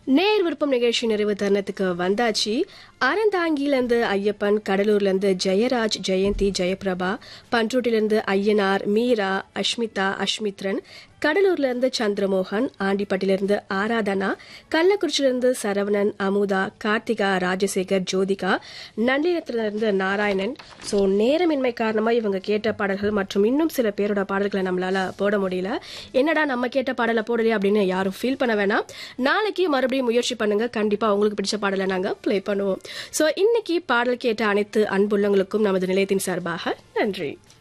நேர் விருப்பம் நிகழ்ச்சி நிறைவு தருணத்துக்கு வந்தாச்சு அறந்தாங்கியிலிருந்து ஐயப்பன் கடலூர்லேருந்து ஜெயராஜ் ஜெயந்தி ஜெயபிரபா பண்ருட்டிலிருந்து ஐயனார் மீரா அஷ்மிதா அஷ்மித்ரன் கடலூர்லேருந்து சந்திரமோகன் ஆண்டிப்பட்டிலிருந்து ஆராதனா கள்ளக்குறிச்சியிலிருந்து சரவணன் அமுதா கார்த்திகா ராஜசேகர் ஜோதிகா நன்னிலத்திலிருந்து நாராயணன் ஸோ நேரமின்மை காரணமாக இவங்க கேட்ட பாடல்கள் மற்றும் இன்னும் சில பேரோட பாடல்களை நம்மளால போட முடியல என்னடா நம்ம கேட்ட பாடலை போடலையே அப்படின்னு யாரும் ஃபீல் பண்ண வேணாம் நாளைக்கு மறுபடியும் முயற்சி பண்ணுங்க கண்டிப்பா உங்களுக்கு பிடிச்ச பாடலை நாங்க ப்ளே பண்ணுவோம் ஸோ இன்னைக்கு பாடல் கேட்ட அனைத்து அன்புள்ளங்களுக்கும் நமது நிலையத்தின் சார்பாக நன்றி